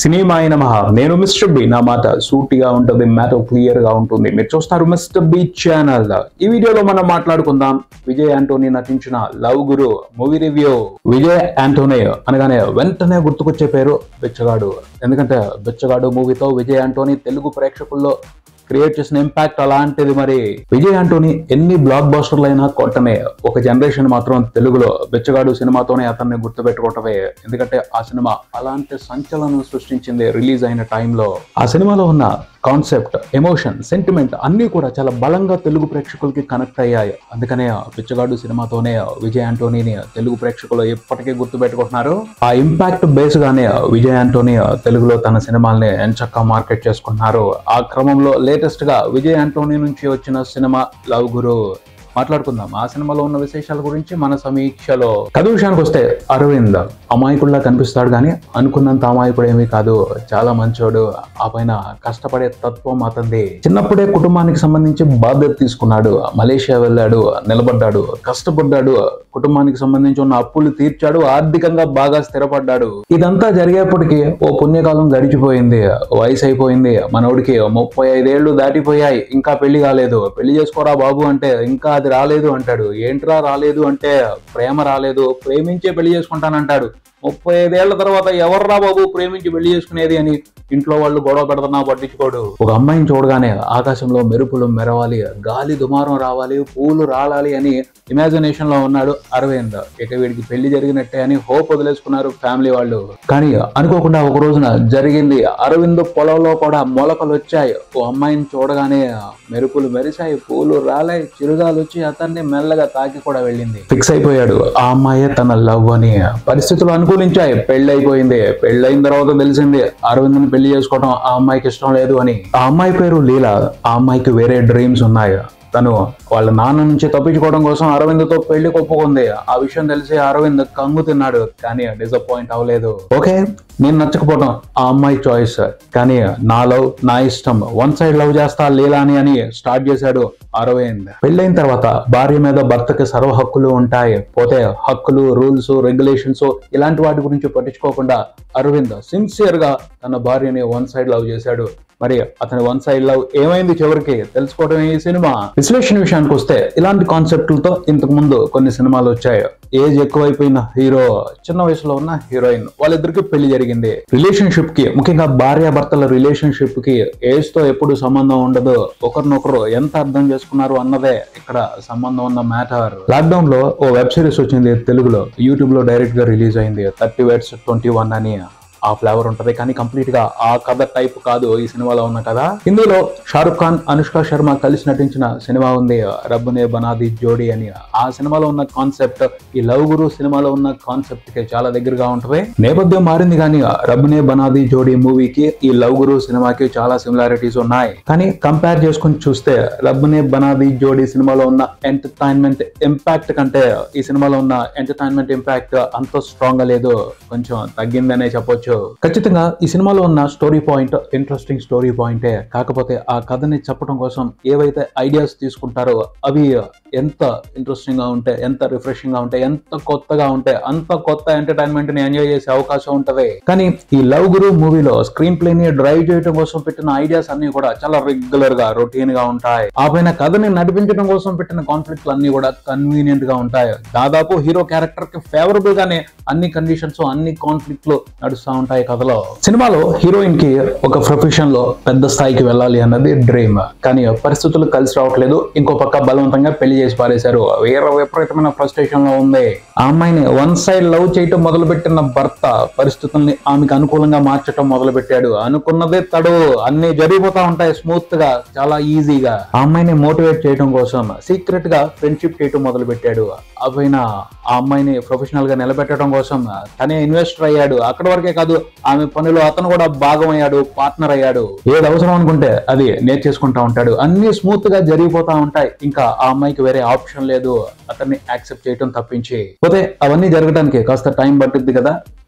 cinema అయిన మహా నేను మిస్టర్ బి నా మాట సూటిగా ఉంటుంది మ్యాటర్ క్లియర్ గా ఉంటుంది మీరు చూస్తారు మిస్టర్ బి ఛానల్ ఈ వీడియోలో మనం మాట్లాడుకుందాం విజయ్ ఆంటోనీ నటించిన లవ్ గురు మూవీ రివ్యూ విజయ్ ఆంటోనీ అనగానే వెంటనే గుర్తుకొచ్చే పేరు బిచ్చగాడు ఎందుకంటే బిచ్చగాడు మూవీతో విజయ్ ఆంటోనీ తెలుగు ప్రేక్షకుల్లో క్రియేట్ చేసిన ఇంపాక్ట్ అలాంటిది మరి విజయ్ ఆంటోనీ ఎన్ని బ్లాక్ బాస్టర్లు అయినా కొట్టమే ఒక జనరేషన్ మాత్రం తెలుగులో బెచ్చగాడు సినిమాతోనే అతన్ని గుర్తుపెట్టుకోవటమే ఎందుకంటే ఆ సినిమా అలాంటి సంచలనం సృష్టించింది రిలీజ్ అయిన టైంలో ఆ సినిమాలో ఉన్న కాన్సెప్ట్ ఎమోషన్ సెంటిమెంట్ అన్నీ కూడా చాలా బలంగా తెలుగు ప్రేక్షకులకి కనెక్ట్ అయ్యాయి అందుకనే బిచ్చగాడు సినిమాతోనే విజయ్ ఆంటోనీని తెలుగు ప్రేక్షకులు ఎప్పటికీ గుర్తుపెట్టుకుంటున్నారు ఆ ఇంపాక్ట్ బేస్ గానే విజయ్ ఆంటోనీ తెలుగులో తన సినిమాల్ని ఎంచక్కా మార్కెట్ చేసుకుంటున్నారు ఆ క్రమంలో లేటెస్ట్ గా విజయ్ ఆంటోనీ నుంచి వచ్చిన సినిమా లవ్ గురు మాట్లాడుకుందాం ఆ సినిమాలో ఉన్న విశేషాల గురించి మన సమీక్షలో కథ విషయానికి వస్తే అరవింద్ అమాయకుల్లా కనిపిస్తాడు కానీ అనుకున్నంత అమాయకుడు ఏమీ కాదు చాలా మంచోడు ఆ పైన కష్టపడే తత్వం అతంది చిన్నప్పుడే కుటుంబానికి సంబంధించి బాధ్యత తీసుకున్నాడు మలేషియా వెళ్ళాడు నిలబడ్డాడు కష్టపడ్డాడు కుటుంబానికి సంబంధించి ఉన్న అప్పులు తీర్చాడు ఆర్థికంగా బాగా స్థిరపడ్డాడు ఇదంతా జరిగేప్పటికి ఓ పుణ్యకాలం గడిచిపోయింది వయసు అయిపోయింది మనోడికి ముప్పై ఐదేళ్లు దాటిపోయాయి ఇంకా పెళ్లి కాలేదు పెళ్లి చేసుకోరా బాబు అంటే ఇంకా అది రాలేదు అంటాడు ఏంట్రా రాలేదు అంటే ప్రేమ రాలేదు ప్రేమించే పెళ్లి చేసుకుంటానంటాడు ముప్పై ఐదేళ్ల తర్వాత ఎవర్రా బాబు ప్రేమించి పెళ్లి చేసుకునేది అని ఇంట్లో వాళ్ళు గొడవ పెడుతున్నా పట్టించుకోడు ఒక అమ్మాయిని చూడగానే ఆకాశంలో మెరుపులు మెరవాలి గాలి దుమారం రావాలి పూలు రాలాలి అని ఇమాజినేషన్ లో ఉన్నాడు అరవింద్ ఇక వీడికి పెళ్లి జరిగినట్టే అని హోప్ వదిలేసుకున్నారు ఫ్యామిలీ వాళ్ళు కానీ అనుకోకుండా ఒక రోజున జరిగింది అరవింద్ పొలంలో కూడా మొలకలు వచ్చాయి ఓ అమ్మాయిని చూడగానే మెరుపులు మెరిశాయి పూలు రాలాయి చిరుగాలు వచ్చి అతన్ని మెల్లగా తాకి కూడా వెళ్ళింది ఫిక్స్ అయిపోయాడు ఆ అమ్మాయే తన లవ్ అని పరిస్థితులు అనుకూలించాయి పెళ్లి అయిపోయింది పెళ్లి అయిన తర్వాత తెలిసింది అరవింద్ని పెళ్లి చేసుకోవడం ఆ అమ్మాయికి ఇష్టం లేదు అని ఆ అమ్మాయి పేరు లీల ఆ అమ్మాయికి వేరే డ్రీమ్స్ ఉన్నాయి తను వాళ్ళ నాన్న నుంచి తప్పించుకోవడం కోసం అరవింద్తో పెళ్లి ఒప్పుకుంది ఆ విషయం తెలిసి అరవింద్ కంగు తిన్నాడు కానీ డిసప్పాయింట్ అవ్వలేదు ఓకే నేను నచ్చకపోవడం ఆ అమ్మాయి చాయిస్ కానీ నా లవ్ నా ఇష్టం వన్ సైడ్ లవ్ చేస్తా లీలాని అని స్టార్ట్ చేశాడు అరవింద్ పెళ్ళైన తర్వాత భార్య మీద భర్తకి సర్వ హక్కులు ఉంటాయి పోతే హక్కులు రూల్స్ రెగ్యులేషన్స్ ఇలాంటి వాటి గురించి పట్టించుకోకుండా అరవింద్ సిన్సియర్ గా తన భార్యని వన్ సైడ్ లవ్ చేశాడు మరి అతని వన్ సైడ్ లవ్ ఏమైంది చివరికి తెలుసుకోవడం ఈ సినిమా విశ్లేషణ విషయానికి వస్తే ఇలాంటి కాన్సెప్ట్లతో ఇంతకు ముందు కొన్ని సినిమాలు వచ్చాయి ఏజ్ ఎక్కువైపోయిన హీరో చిన్న వయసులో ఉన్న హీరోయిన్ వాళ్ళిద్దరికి పెళ్లి జరిగింది రిలేషన్షిప్ కి ముఖ్యంగా భార్య భర్తల రిలేషన్షిప్ కి ఏజ్ తో ఎప్పుడు సంబంధం ఉండదు ఒకరినొకరు ఎంత అర్థం చేసుకున్నారు అన్నదే ఇక్కడ సంబంధం ఉన్న మ్యాటర్ లాక్డౌన్ లో ఓ వెబ్ సిరీస్ వచ్చింది తెలుగులో యూట్యూబ్ లో డైరెక్ట్ గా రిలీజ్ అయింది థర్టీ వెట్స్ ట్వంటీ వన్ అని ఆ ఫ్లేవర్ ఉంటది కానీ కంప్లీట్ గా ఆ కథ టైప్ కాదు ఈ సినిమాలో ఉన్న కథ ఇందులో షారుఖ్ ఖాన్ అనుష్క శర్మ కలిసి నటించిన సినిమా ఉంది రబ్బునే బనాది జోడి అని ఆ సినిమాలో ఉన్న కాన్సెప్ట్ ఈ లవ్ గురు సినిమాలో ఉన్న కాన్సెప్ట్ కి చాలా దగ్గరగా ఉంటది నేపథ్యం మారింది కానీ రబ్బునే బనాది జోడి మూవీకి ఈ లవ్ గురు సినిమాకి చాలా సిమిలారిటీస్ ఉన్నాయి కానీ కంపేర్ చేసుకుని చూస్తే రబ్బునే బనాది జోడి సినిమాలో ఉన్న ఎంటర్టైన్మెంట్ ఇంపాక్ట్ కంటే ఈ సినిమాలో ఉన్న ఎంటర్టైన్మెంట్ ఇంపాక్ట్ అంత స్ట్రాంగ్ గా లేదు కొంచెం తగ్గిందనే చెప్పొచ్చు ఖచ్చితంగా ఈ సినిమాలో ఉన్న స్టోరీ పాయింట్ ఇంట్రెస్టింగ్ స్టోరీ పాయింటే కాకపోతే ఆ కథని చెప్పడం కోసం ఏవైతే ఐడియాస్ తీసుకుంటారో అవి ఎంత ఇంట్రెస్టింగ్ గా ఉంటే ఎంత రిఫ్రెషింగ్ గా ఉంటే ఎంత కొత్తగా ఉంటే అంత కొత్త ఎంటర్టైన్మెంట్ ని ఎంజాయ్ చేసే అవకాశం ఉంటది కానీ ఈ లవ్ గురు మూవీలో స్క్రీన్ ప్లే ని డ్రైవ్ చేయడం కోసం పెట్టిన ఐడియాస్ అన్ని కూడా చాలా రెగ్యులర్ గా రొటీన్ గా ఉంటాయి ఆ పైన కథని నడిపించడం కోసం పెట్టిన కాన్ఫ్లిక్ట్లు అన్ని కూడా కన్వీనియంట్ గా ఉంటాయి దాదాపు హీరో క్యారెక్టర్ కి ఫేవరబుల్ గానే అన్ని కండిషన్స్ అన్ని కాన్ఫ్లిక్ట్లు నడుస్తూ ఉంటాయి కథలో సినిమాలో హీరోయిన్ కి ఒక ప్రొఫెషన్ లో పెద్ద స్థాయికి వెళ్ళాలి అన్నది డ్రీమ్ కానీ పరిస్థితులు కలిసి రావట్లేదు ఇంకో పక్క బలవంతంగా పెళ్లి చేసి పారేశారు వేరే విపరీతమైన ఫ్రస్ట్రేషన్ లో ఉంది ఆ అమ్మాయిని వన్ సైడ్ లవ్ చేయటం మొదలుపెట్టిన భర్త పరిస్థితుల్ని ఆమెకు అనుకూలంగా మార్చటం మొదలు పెట్టాడు అనుకున్నదే తడు అన్ని జరిగిపోతా ఉంటాయి స్మూత్ గా చాలా ఈజీగా ఆ అమ్మాయిని మోటివేట్ చేయడం కోసం సీక్రెట్ గా ఫ్రెండ్షిప్ చేయటం మొదలు పెట్టాడు ఆ పైన ఆ అమ్మాయిని ప్రొఫెషనల్ గా నిలబెట్టడం కోసం తనే ఇన్వెస్టర్ అయ్యాడు అక్కడ వరకే కాదు ఆమె పనిలో అతను కూడా భాగం అయ్యాడు పార్ట్నర్ అయ్యాడు ఏది అవసరం అనుకుంటే అది నేర్చేసుకుంటా ఉంటాడు అన్ని స్మూత్ గా జరిగిపోతా ఉంటాయి ఇంకా ఆ అమ్మాయికి వేరే ఆప్షన్ లేదు అతన్ని యాక్సెప్ట్ చేయటం తప్పించి పోతే అవన్నీ జరగడానికి కాస్త టైం పట్టుద్ది కదా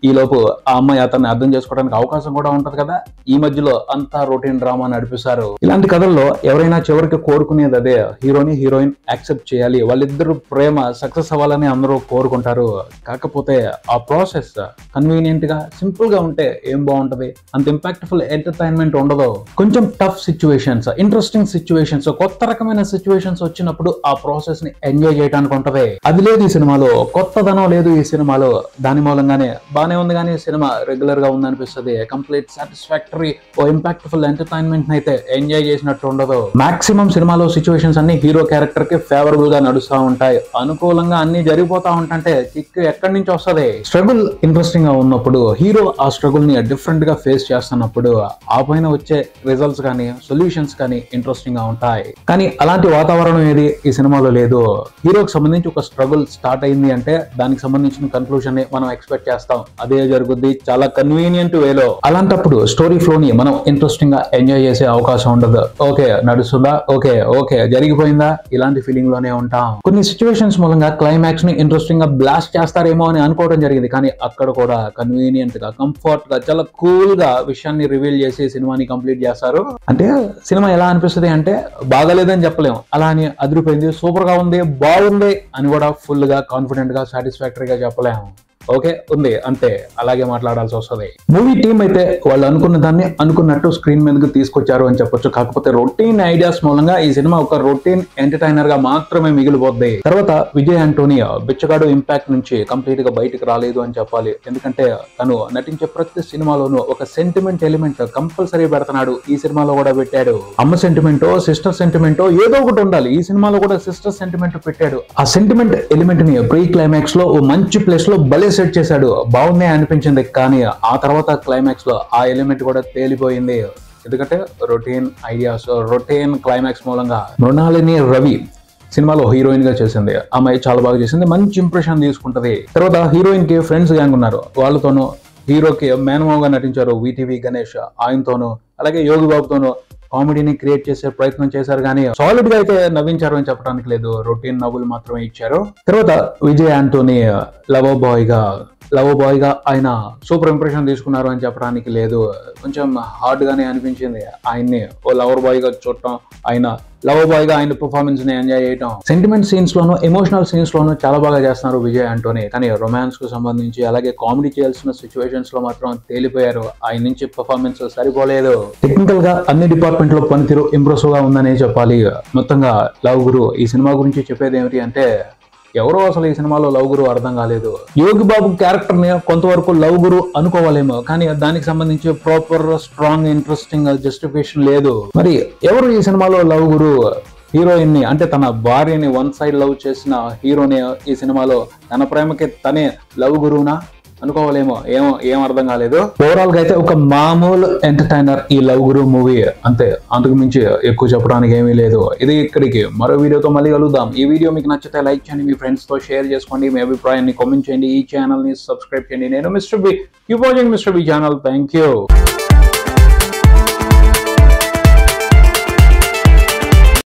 ఈ లోపు ఆ అమ్మాయి అతన్ని అర్థం చేసుకోవడానికి అవకాశం కూడా ఉంటది కదా ఈ మధ్యలో అంతా రొటీన్ డ్రామా నడిపిస్తారు ఇలాంటి కథల్లో ఎవరైనా చివరికి కోరుకునేది అదే హీరోని హీరోయిన్ యాక్సెప్ట్ చేయాలి వాళ్ళిద్దరు ప్రేమ సక్సెస్ అవ్వాలని అందరూ కోరుకుంటారు కాకపోతే ఆ ప్రాసెస్ కన్వీనియంట్ గా సింపుల్ గా ఉంటే ఏం బాగుంటది అంత ఇంపాక్ట్ఫుల్ ఎంటర్టైన్మెంట్ ఉండదు కొంచెం టఫ్ సిచ్యువేషన్స్ ఇంట్రెస్టింగ్ సిచ్యువేషన్స్ కొత్త రకమైన సిచ్యువేషన్స్ వచ్చినప్పుడు ఆ ప్రాసెస్ ని ఎంజాయ్ చేయడానికి ఉంటది అది లేదు ఈ సినిమాలో కొత్తదనం లేదు ఈ సినిమాలో దాని మూలంగానే బానే ఉంది కానీ సినిమా రెగ్యులర్ గా ఉందనిపిస్తుంది కంప్లీట్ సాటిస్ఫాక్టరీ ఓ ఇంపాక్ట్ఫుల్ ఎంటర్టైన్మెంట్ అయితే ఎంజాయ్ చేసినట్టు ఉండదు మాక్సిమం సినిమాలో సిచ్యువేషన్స్ అన్ని హీరో క్యారెక్టర్ కి ఫేవరబుల్ గా నడుస్తూ ఉంటాయి అనుకూలంగా అన్ని జరిగిపోతా ఉంటుంటే కిక్ ఎక్కడి నుంచి వస్తది స్ట్రగుల్ ఇంట్రెస్టింగ్ గా ఉన్నప్పుడు హీరో ఆ స్ట్రగుల్ ని డిఫరెంట్ గా ఫేస్ చేస్తున్నప్పుడు ఆ పైన వచ్చే రిజల్ట్స్ కానీ సొల్యూషన్స్ కానీ ఇంట్రెస్టింగ్ గా ఉంటాయి కానీ అలాంటి వాతావరణం ఏది ఈ సినిమాలో లేదు హీరోకి సంబంధించి ఒక స్ట్రగుల్ స్టార్ట్ అయింది అంటే దానికి సంబంధించిన కన్క్లూజన్ ని మనం ఎక్స్పెక్ట్ చేస్తాం అదే జరుగుద్ది చాలా కన్వీనియంట్ వేలో అలాంటప్పుడు స్టోరీ ఫ్లో ని మనం ఇంట్రెస్టింగ్ గా ఎంజాయ్ చేసే అవకాశం ఉండదు ఓకే నడుస్తుందా ఓకే ఓకే జరిగిపోయిందా ఇలాంటి ఫీలింగ్ లోనే ఉంటాం కొన్ని సిచ్యువేషన్స్ మూలంగా క్లైమాక్స్ ని ఇంట్రెస్టింగ్ గా బ్లాస్ట్ చేస్తారేమో అని అనుకోవడం జరిగింది కానీ అక్కడ కూడా కన్వీనియంట్ గా కంఫర్ట్ గా చాలా కూల్ గా విషయాన్ని రివీల్ చేసి సినిమాని కంప్లీట్ చేస్తారు అంటే సినిమా ఎలా అనిపిస్తుంది అంటే బాగాలేదని చెప్పలేము అలా అని అదిరిపోయింది సూపర్ గా ఉంది బాగుంది అని కూడా ఫుల్ గా కాన్ఫిడెంట్ గా సాటిస్ఫాక్టరీగా చెప్పలేము ఓకే ఉంది అంతే అలాగే మాట్లాడాల్సి వస్తుంది మూవీ టీం అయితే వాళ్ళు అనుకున్న దాన్ని అనుకున్నట్టు స్క్రీన్ మీదకి తీసుకొచ్చారు అని చెప్పొచ్చు కాకపోతే రొటీన్ ఐడియాస్ మూలంగా ఈ సినిమా ఒక రొటీన్ ఎంటర్టైనర్ గా మాత్రమే మిగిలిపోద్ది తర్వాత విజయ్ ఆంటోనీ బిచ్చగాడు ఇంపాక్ట్ నుంచి కంప్లీట్ గా బయటకు రాలేదు అని చెప్పాలి ఎందుకంటే తను నటించే ప్రతి సినిమాలోనూ ఒక సెంటిమెంట్ ఎలిమెంట్ కంపల్సరీ పెడుతున్నాడు ఈ సినిమాలో కూడా పెట్టాడు అమ్మ సెంటిమెంటో సిస్టర్ సెంటిమెంటో ఏదో ఒకటి ఉండాలి ఈ సినిమాలో కూడా సిస్టర్ సెంటిమెంట్ పెట్టాడు ఆ సెంటిమెంట్ ఎలిమెంట్ ని ప్రీ క్లైమాక్స్ లో ఓ మంచి ప్లేస్ లో భలే సెట్ చేశాడు బాగుందే అనిపించింది కానీ ఆ తర్వాత క్లైమాక్స్ లో ఆ ఎలిమెంట్ కూడా తేలిపోయింది ఎందుకంటే రొటీన్ ఐడియాస్ రొటీన్ క్లైమాక్స్ మూలంగా మృణాలిని రవి సినిమాలో హీరోయిన్ గా చేసింది అమ్మాయి చాలా బాగా చేసింది మంచి ఇంప్రెషన్ తీసుకుంటది తర్వాత హీరోయిన్ కి ఫ్రెండ్స్ గ్యాంగ్ ఉన్నారు వాళ్ళతోనూ హీరోకి మేనమావగా నటించారు విటివి గణేష్ ఆయనతోనూ అలాగే యోగి బాబుతోనూ కామెడీని క్రియేట్ చేసే ప్రయత్నం చేశారు కానీ సాలిడ్ గా అయితే నవ్వించారు అని చెప్పడానికి లేదు రొటీన్ నవ్వులు మాత్రమే ఇచ్చారు తర్వాత విజయ్ ఆంటోనీ లవ్ బాయ్ గా లవ్ బాయ్ గా ఆయన సూపర్ ఇంప్రెషన్ తీసుకున్నారు అని చెప్పడానికి లేదు కొంచెం హార్డ్ గానే అనిపించింది ఆయన్ని ఓ లవర్ బాయ్ గా చూడటం ఆయన లవ్ బాయ్ గా ఆయన పర్ఫార్మెన్స్ ని ఎంజాయ్ చేయటం సెంటిమెంట్ సీన్స్ లోను ఎమోషనల్ సీన్స్ లోను చాలా బాగా చేస్తున్నారు విజయ్ ఆంటోనీ కానీ రొమాన్స్ కు సంబంధించి అలాగే కామెడీ చేయాల్సిన సిచ్యువేషన్స్ లో మాత్రం తేలిపోయారు ఆయన నుంచి పర్ఫార్మెన్స్ సరిపోలేదు టెక్నికల్ గా అన్ని డిపార్ట్మెంట్ లో పనితీరు ఇంప్రెసివ్ గా ఉందనే చెప్పాలి మొత్తంగా లవ్ గురు ఈ సినిమా గురించి చెప్పేది ఏమిటి అంటే ఎవరో అసలు ఈ సినిమాలో లవ్ గురు అర్థం కాలేదు యోగి బాబు క్యారెక్టర్ ని కొంతవరకు లవ్ గురు అనుకోవాలేమో కానీ దానికి సంబంధించి ప్రాపర్ స్ట్రాంగ్ ఇంట్రెస్టింగ్ జస్టిఫికేషన్ లేదు మరి ఎవరు ఈ సినిమాలో లవ్ గురు హీరోయిన్ ని అంటే తన భార్యని వన్ సైడ్ లవ్ చేసిన హీరోని ఈ సినిమాలో తన ప్రేమకి తనే లవ్ గురువునా అనుకోవాలేమో ఏమో ఏం అర్థం కాలేదు ఓవరాల్ గా అయితే ఒక మామూలు ఎంటర్టైనర్ ఈ లవ్ గురు మూవీ అంతే అంతకు మించి ఎక్కువ చెప్పడానికి ఏమీ లేదు ఇది ఇక్కడికి మరో వీడియోతో మళ్ళీ కలుద్దాం ఈ వీడియో మీకు నచ్చితే లైక్ చేయండి మీ ఫ్రెండ్స్ తో షేర్ చేసుకోండి మీ అభిప్రాయాన్ని కామెంట్ చేయండి ఈ ఛానల్ ని సబ్స్క్రైబ్ చేయండి నేను mister B keep watching mister B channel thank you